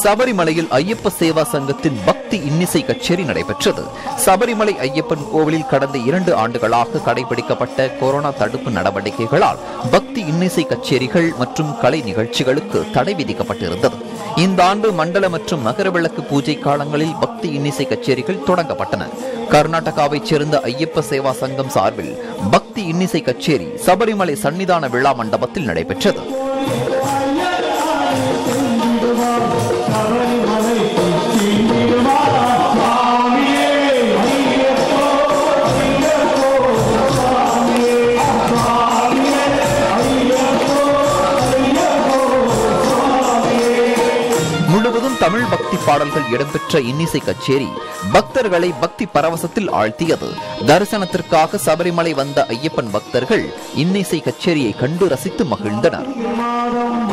சபரிமலையில் ஐயப்ப சேவா சங்கத்தின் பக்தி இன்னிசை கச்சேரி நடைபெற்றது சபரிமலை ஐயப்பன் கோவிலில் கடந்த இரண்டு ஆண்டுகளாக கடைபிடிக்கப்பட்ட கொரோனா தடுப்பு நடவடிக்கைகளால் பக்தி இன்னிசை கச்சேரிகள் மற்றும் கலை நிகழ்ச்சிகளுக்கு தடை விதிக்கப்பட்டிருந்தது இந்த ஆண்டு மண்டல மற்றும் மகரவிளக்கு பூஜை காலங்களில் பக்தி இன்னிசை கச்சேரிகள் தொடங்கப்பட்டன கர்நாடகாவைச் சேர்ந்த ஐயப்ப சேவா சங்கம் சார்பில் பக்தி இன்னிசை கச்சேரி சபரிமலை சன்னிதான விழா மண்டபத்தில் நடைபெற்றது முழுவதும் தமிழ் பக்தி பாடல்கள் இடம்பெற்ற இன்னிசை கச்சேரி பக்தர்களை பக்தி பரவசத்தில் ஆழ்த்தியது தரிசனத்திற்காக சபரிமலை வந்த ஐயப்பன் பக்தர்கள் இன்னிசை கச்சேரியை கண்டு ரசித்து மகிழ்ந்தனர்